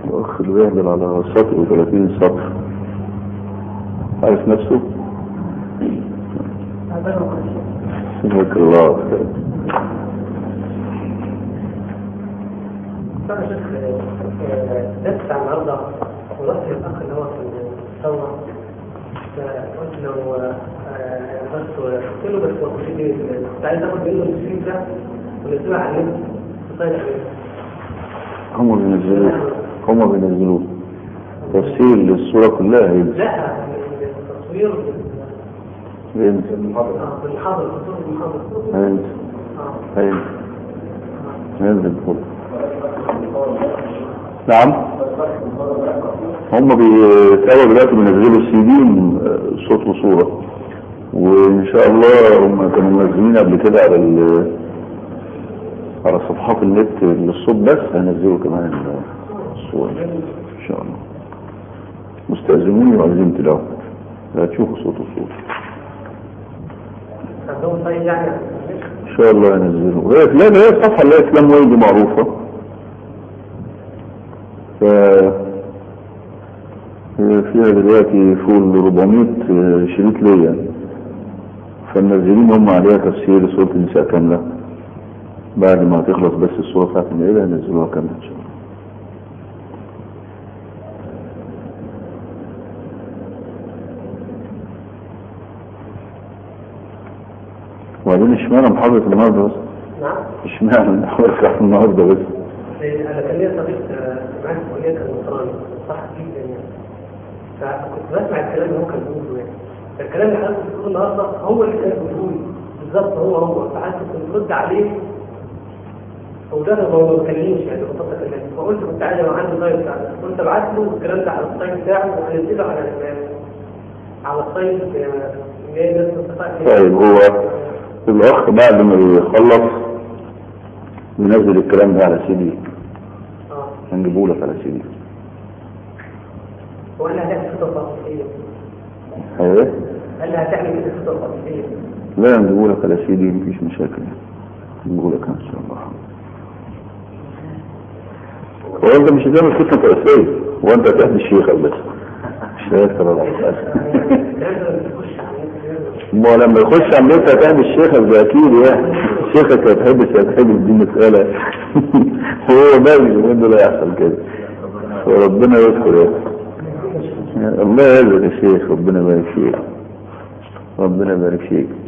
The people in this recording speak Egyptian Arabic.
الأخ اللي بيهدل على سطر و30 سطر عارف نفسه؟ سبحانك الله خير طبعا شيخ درس بتاع النهارده ورحت للاخ اللي هو في الثوره فقلت له آه، بس قلت له بس هو كنت كنت عايز اخد منه السيم ده ونزله على النت تصيد عليه هم بينزلوه هم بينزلوه تفسير للصورة كلها هينزل لا التصوير هينزل آه، بالحاضر تصوير بالحاضر هينزل اه هينزل هينزل فوق نعم هم بيتابعوا دلوقتي بينزلوا السي دي صوت وصورة وان شاء الله هم كانوا منزلين قبل كده على ال- على صفحات النت للصوت بس هينزلوا كمان الصور ان شاء الله مستأذنين وعايزين تلاقوا هتشوفوا صوت وصورة عندهم صيد يعني ان شاء الله ينزلوا هي لا لا هي الصفحه اللي هي اسلام ويدي معروفه ف هي فيها دلوقتي فوق ال 400 شريط ليا فالنازلين هم عليها تفسير سوره النساء كامله بعد ما تخلص بس الصوره بتاعت الليله ينزلوها كامله ان شاء الله وبعدين اشمعنى محاضرة النهارده بس؟ نعم اشمعنى محاضرة النهارده بس؟ انا كان ليا صديق آه، معايا في الكليه كان نصراني صح جدا يعني فكنت بسمع الكلام اللي هو كان بيقوله يعني الكلام اللي حضرتك بتقوله النهارده هو اللي كان بيقوله بالظبط هو هو فحتى كنت برد عليه وده هو ما بكلمش يعني ببساطه كلام فقلت كنت عايز لو عندي طيب بتاع قلت ابعت له الكلام ده على السايت بتاعه وهنزله على ال- على السايت آه، اللي هي الناس بتتفق- طيب هو الأخ بعد ما يخلص ينزل الكلام ده على سي دي اه هنجيبه لك على سي دي هو قال لي هتعمل خطه تفصيليه ايه؟ قال لي هتعمل كده خطه تفصيليه لا هنجيبه لك على سي دي مفيش مشاكل هنجيبه لك ان شاء الله هو انت مش هتعمل فتنة رئيسية هو انت هتحمي الشيخ بس مش هيكتر ولا لازم تخش على النت ما هو لما يخش على النت هتعمل الشيخ ده اكيد يعني شيخك هتحبس هتحبس دي مسألة هو باقي اليومين دول هيحصل كده وربنا يذكر يا الله يعزك يا شيخ ربنا يبارك فيك ربنا يبارك فيك